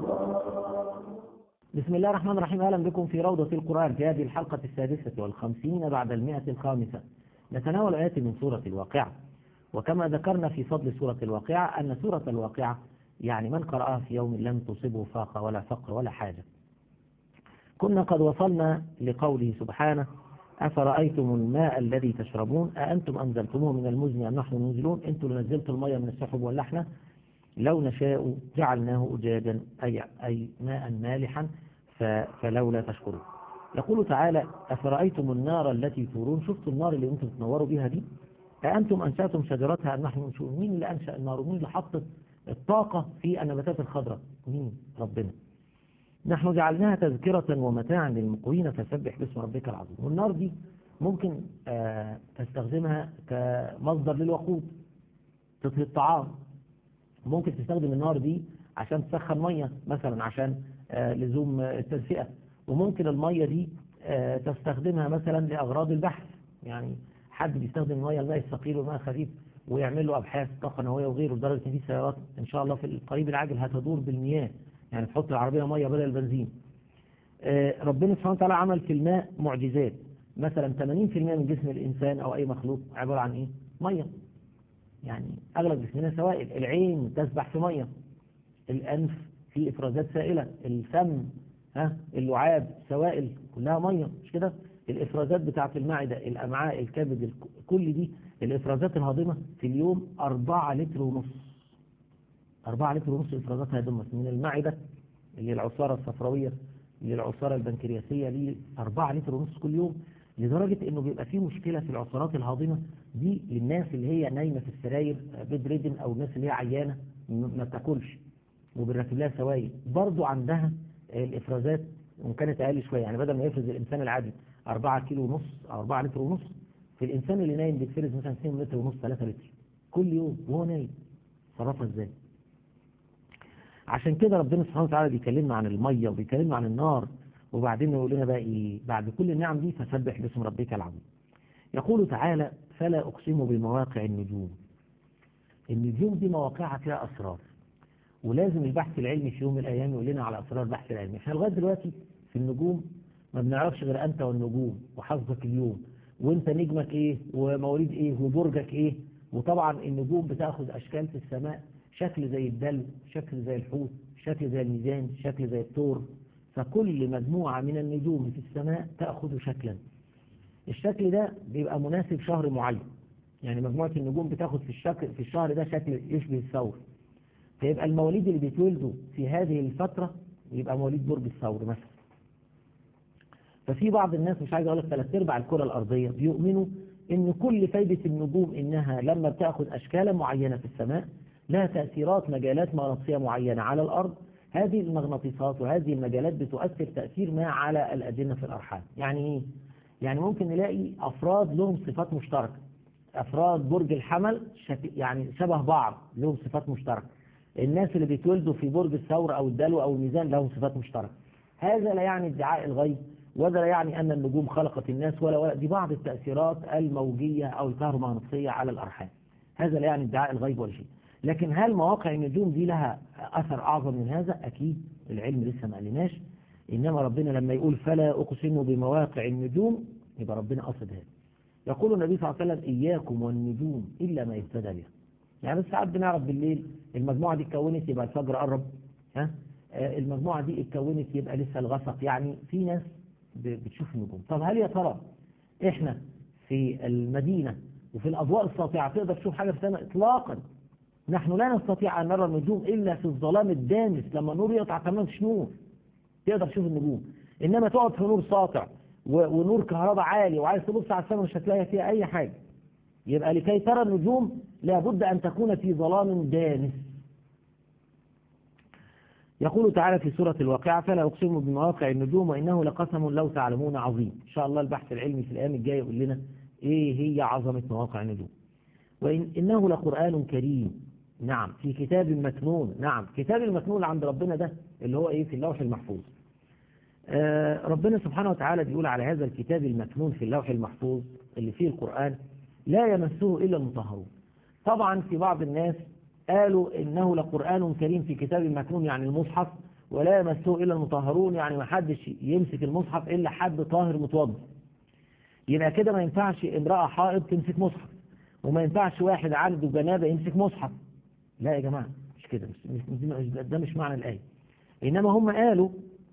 بسم الله الرحمن الرحيم أهلا بكم في روضة القرآن في هذه الحلقة السادسة والخمسين بعد المئة الخامسة نتناول آيات من سورة الواقعة وكما ذكرنا في فضل سورة الواقعة أن سورة الواقعة يعني من قرأها في يوم لم تصبه فاقة ولا فقر ولا حاجة كنا قد وصلنا لقوله سبحانه أفرأيتم الماء الذي تشربون أأنتم أنزلتموه من المزن أم نحن منزلون أنتم اللي نزلتوا المية من السحب واللحنة لو نشاء جعلناه أجاجا أي, أي ماء مالحا فلولا تشكرون يقول تعالى أفرأيتم النار التي تورون شفتوا النار اللي أنتم تنوروا بها دي أأنتم أنشأتم شجرتها أم نحن منشؤون مين اللي أنشأ النار ومين اللي حط الطاقة في النباتات الخضراء مين ربنا نحن جعلناها تذكرة ومتاعا للمقوين فسبح باسم ربك العظيم والنار دي ممكن آه تستخدمها كمصدر للوقود تطهي الطعام ممكن تستخدم النار دي عشان تسخن مية مثلا عشان آه لزوم التدفئة وممكن المية دي آه تستخدمها مثلا لأغراض البحث يعني حد بيستخدم المية الماء الثقيل والماء الخفيف ويعمل له أبحاث طاقة نووية وغيره لدرجة إن في سيارات إن شاء الله في القريب العاجل هتدور بالمياه يعني تحط العربية مية بدل البنزين ربنا سبحانه وتعالى عمل في الماء معجزات مثلا 80% من جسم الإنسان أو أي مخلوق عبارة عن إيه؟ مية يعني أغلب جسمنا سوائل العين تسبح في مية الأنف في إفرازات سائلة الفم ها اللعاب سوائل كلها مية مش كده الإفرازات بتاعة المعدة الأمعاء الكبد كل دي الإفرازات الهاضمة في اليوم 4 لتر ونص 4 لتر ونص إفرازات هاضمة من المعدة اللي العصارة الصفراوية للعصارة البنكرياسية ل 4 لتر ونص كل يوم لدرجة انه بيبقى فيه مشكلة في العصارات الهاضمة دي للناس اللي هي نايمة في السراير بيد ريدن او الناس اللي هي عيانة ما بتاكلش وبنركب لها سوايل برضو عندها الافرازات وان كانت اقل شوية يعني بدل ما يفرز الانسان العادي 4 كيلو ونص او 4 لتر ونص في الانسان اللي نايم بيتفرز مثلا 2 لتر ونص 3 لتر كل يوم وهو نايم صرفها ازاي عشان كده ربنا سبحانه وتعالى بيكلمنا عن المية وبيكلمنا عن النار وبعدين يقول لنا بقى ايه بعد كل النعم دي فسبح باسم ربك العظيم يقول تعالى فلا أقسم بمواقع النجوم النجوم دي مواقعها فيها أسرار ولازم البحث العلمي في يوم من الأيام يقول لنا على أسرار البحث العلمي احنا لغاية دلوقتي في النجوم ما بنعرفش غير أنت والنجوم وحظك اليوم وانت نجمك ايه ومواليد ايه وبرجك ايه وطبعا النجوم بتاخذ أشكال في السماء شكل زي الدلو شكل زي الحوت شكل زي الميزان شكل زي الثور فكل مجموعة من النجوم في السماء تأخذ شكلا الشكل ده بيبقى مناسب شهر معين يعني مجموعة النجوم بتاخد في الشكل في الشهر ده شكل يشبه الثور فيبقى المواليد اللي بيتولدوا في هذه الفترة يبقى مواليد برج الثور مثلا ففي بعض الناس مش عايز اقول لك ثلاث ارباع الكرة الأرضية بيؤمنوا ان كل فايدة النجوم انها لما بتاخد اشكالا معينة في السماء لها تأثيرات مجالات مغناطيسية معينة على الأرض هذه المغناطيسات وهذه المجالات بتؤثر تأثير ما على الأجنة في الأرحام يعني إيه؟ يعني ممكن نلاقي أفراد لهم صفات مشتركة أفراد برج الحمل شك... يعني شبه بعض لهم صفات مشتركة الناس اللي بيتولدوا في برج الثور أو الدلو أو الميزان لهم صفات مشتركة هذا لا يعني ادعاء الغيب ولا يعني أن النجوم خلقت الناس ولا ولا دي بعض التأثيرات الموجية أو الكهرومغناطيسية على الأرحام هذا لا يعني ادعاء الغيب ولا شيء لكن هل مواقع النجوم دي لها أثر أعظم من هذا أكيد العلم لسه ما قالناش إنما ربنا لما يقول فلا أقسم بمواقع النجوم يبقى ربنا قصد هذا يقول النبي صلى الله عليه وسلم إياكم والنجوم إلا ما يهتدى بها يعني ساعات بنعرف بالليل المجموعة دي اتكونت يبقى الفجر قرب ها المجموعة دي اتكونت يبقى لسه الغسق يعني في ناس بتشوف النجوم طب هل يا ترى احنا في المدينة وفي الأضواء الساطعة تقدر تشوف حاجة في السماء إطلاقا نحن لا نستطيع أن نرى النجوم إلا في الظلام الدامس لما النور يقطع تمام مش نور تقدر تشوف النجوم إنما تقعد في نور ساطع ونور كهرباء عالي وعايز تبص على السماء مش هتلاقي فيها أي حاجة يبقى لكي ترى النجوم لابد أن تكون في ظلام دامس يقول تعالى في سورة الواقعة فلا أقسم بمواقع النجوم وإنه لقسم لو تعلمون عظيم إن شاء الله البحث العلمي في الأيام الجاية يقول لنا إيه هي عظمة مواقع النجوم وإن إنه لقرآن كريم نعم في كتاب مكنون نعم كتاب المكنون عند ربنا ده اللي هو إيه في اللوح المحفوظ آه ربنا سبحانه وتعالى بيقول على هذا الكتاب المكنون في اللوح المحفوظ اللي فيه القرآن لا يمسه إلا المطهرون طبعا في بعض الناس قالوا إنه لقرآن كريم في كتاب مكنون يعني المصحف ولا يمسه إلا المطهرون يعني ما حدش يمسك المصحف إلا حد طاهر متوضئ يبقى كده ما ينفعش امرأة حائض تمسك مصحف وما ينفعش واحد عنده جنابة يمسك مصحف لا يا جماعة مش كده مش مش ده مش معنى الآية إنما هم قالوا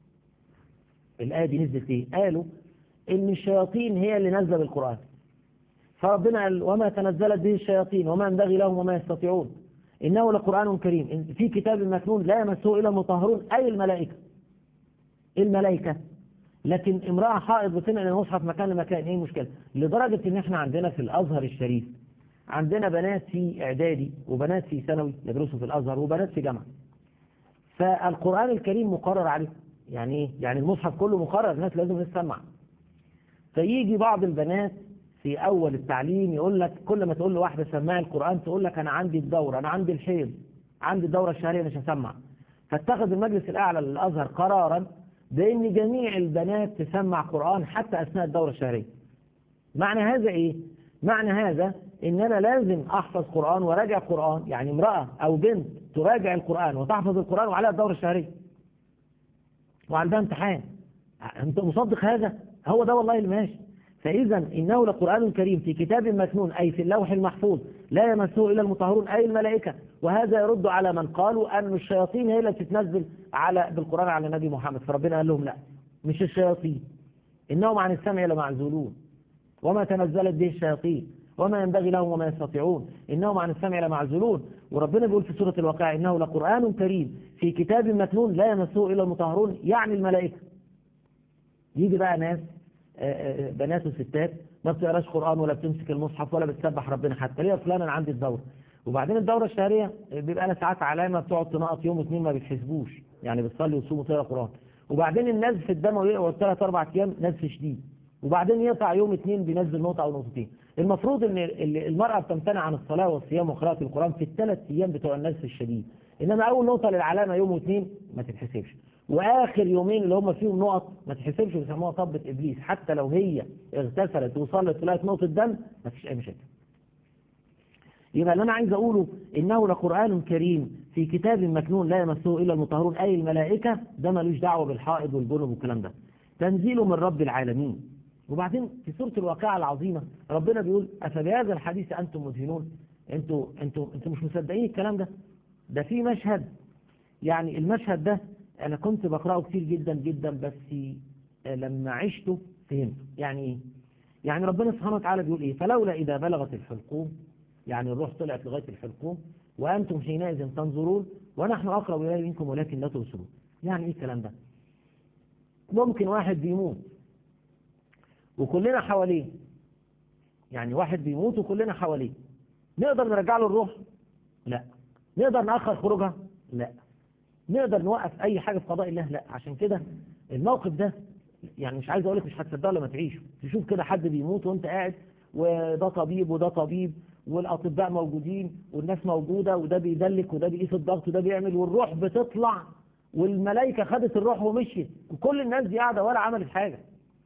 الآية دي نزلت إيه؟ قالوا إن الشياطين هي اللي نزل القرآن فربنا قال وما تنزلت به الشياطين وما ينبغي لهم وما يستطيعون إنه لقرآن كريم في كتاب مكنون لا يمسه إلا المطهرون أي الملائكة الملائكة لكن امرأة حائض بتنقل المصحف مكان لمكان ايه المشكلة لدرجة ان احنا عندنا في الازهر الشريف عندنا بنات في اعدادي وبنات في ثانوي يدرسوا في الازهر وبنات في جامعة فالقرآن الكريم مقرر عليه يعني ايه يعني المصحف كله مقرر الناس لازم تسمع فيجي بعض البنات في اول التعليم يقول لك كل ما تقول لواحدة سماعي القرآن تقول لك انا عندي الدورة انا عندي الحيض عندي الدورة الشهرية مش هسمع فاتخذ المجلس الاعلى للازهر قرارا بأن جميع البنات تسمع قرآن حتى أثناء الدورة الشهرية معنى هذا إيه؟ معنى هذا إن أنا لازم أحفظ قرآن وراجع قرآن يعني امرأة أو بنت تراجع القرآن وتحفظ القرآن وعليها الدورة الشهرية وعندها امتحان أنت مصدق هذا؟ هو ده والله اللي ماشي فإذا إنه لقرآن كريم في كتاب مكنون أي في اللوح المحفوظ لا يمسه إلا المطهرون أي الملائكة وهذا يرد على من قالوا أن الشياطين هي التي تنزل على بالقرآن على النبي محمد فربنا قال لهم لا مش الشياطين إنهم عن السمع لمعزولون وما تنزلت به الشياطين وما ينبغي لهم وما يستطيعون إنهم عن السمع لمعزولون وربنا بيقول في سورة الواقع إنه لقرآن كريم في كتاب مكنون لا يمسه إلا المطهرون يعني الملائكة يجي بقى ناس بنات وستات ما بتقراش قرآن ولا بتمسك المصحف ولا بتسبح ربنا حتى ليه فلان انا عندي الدورة وبعدين الدورة الشهرية بيبقى لها ساعات علامة بتقعد تنقط يوم واثنين ما بتحسبوش يعني بتصلي وتصوم وتقرا قرآن وبعدين النزف الدموي يقعد ثلاث اربع ايام نزف شديد وبعدين يقطع يوم اثنين بينزل نقطة او نقطتين المفروض ان المرأة بتمتنع عن الصلاة والصيام وقراءة القرآن في الثلاث ايام بتوع النزف الشديد انما اول نقطة للعلامة يوم واثنين ما تتحسبش واخر يومين اللي هم فيهم نقط ما تحسبش بيسموها طبة ابليس حتى لو هي اغتسلت وصلت ولقت نقطة دم ما فيش اي مشاكل يبقى اللي انا عايز اقوله انه لقرآن كريم في كتاب مكنون لا يمسه الا المطهرون اي الملائكة ده ملوش دعوة بالحائض والجنب والكلام ده تنزيل من رب العالمين وبعدين في سورة الواقعة العظيمة ربنا بيقول افبهذا الحديث انتم مدهنون انتوا انتوا انتوا مش مصدقين الكلام ده ده في مشهد يعني المشهد ده انا كنت بقراه كتير جدا جدا بس لما عشته فهمت يعني ايه يعني ربنا سبحانه وتعالى بيقول ايه فلولا اذا بلغت الحلقوم يعني الروح طلعت لغايه الحلقوم وانتم حينئذ تنظرون ونحن اقرب اليه منكم ولكن لا تبصرون يعني ايه الكلام ده ممكن واحد بيموت وكلنا حواليه يعني واحد بيموت وكلنا حواليه نقدر نرجع له الروح لا نقدر نأخر خروجها لا نقدر نوقف اي حاجة في قضاء الله لا عشان كده الموقف ده يعني مش عايز اقول لك مش هتصدقه لما تعيشه تشوف كده حد بيموت وانت قاعد وده طبيب وده طبيب والاطباء موجودين والناس موجودة وده بيدلك وده بيقيس الضغط وده بيعمل والروح بتطلع والملائكة خدت الروح ومشيت وكل الناس دي قاعدة ولا عملت حاجة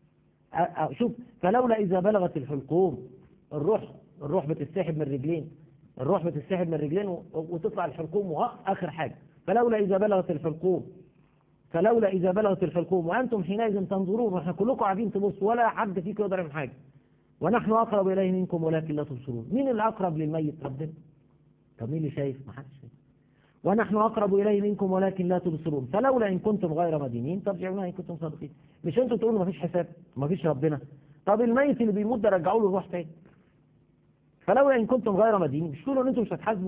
شوف فلولا اذا بلغت الحلقوم الروح الروح بتتسحب من الرجلين الروح بتتسحب من الرجلين وتطلع الحلقوم اخر حاجة فلولا إذا بلغت الحلقوم فلولا إذا بلغت الحلقوم وأنتم حينئذ تنظرون وإحنا كلكم قاعدين تبصوا ولا حد فيكم يقدر يعمل حاجة ونحن أقرب إليه منكم ولكن لا تبصرون مين اللي أقرب للميت ربنا طب مين اللي شايف ما حدش شايف ونحن أقرب إليه منكم ولكن لا تبصرون فلولا إن كنتم غير مدينين ترجعونها إن كنتم صادقين مش أنتم تقولوا ما فيش حساب ما فيش ربنا طب الميت اللي بيموت ده رجعوا له الروح تاني فلولا إن كنتم غير مدينين مش تقولوا إن أنتم مش هتحاسبوا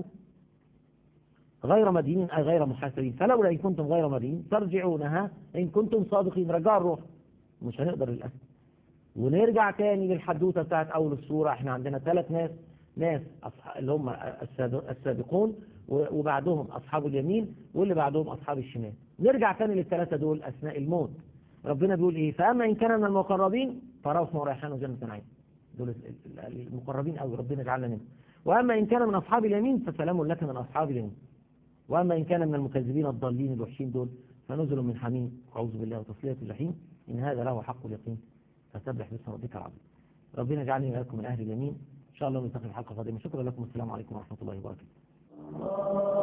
غير مدينين أي غير محاسبين فلولا إن كنتم غير مدينين ترجعونها إن كنتم صادقين رجعوا الروح مش هنقدر للأسف ونرجع تاني للحدوتة بتاعت أول السورة احنا عندنا ثلاث ناس ناس اللي هم السابقون وبعدهم أصحاب اليمين واللي بعدهم أصحاب الشمال نرجع تاني للثلاثة دول أثناء الموت ربنا بيقول إيه فأما إن كان من المقربين فروح وريحان وجنة نعيم دول المقربين أو ربنا جعلنا منهم وأما إن كان من أصحاب اليمين فسلام لك من أصحاب اليمين وأما إن كان من المكذبين الضالين الوحشين دول فنزل من حميم أعوذ بالله وتصلية الجحيم إن هذا له حق اليقين فسبح باسم ربك العظيم ربنا يجعلني وإياكم من أهل اليمين إن شاء الله نلتقي في الحلقة القادمة شكرا لكم والسلام عليكم ورحمة الله وبركاته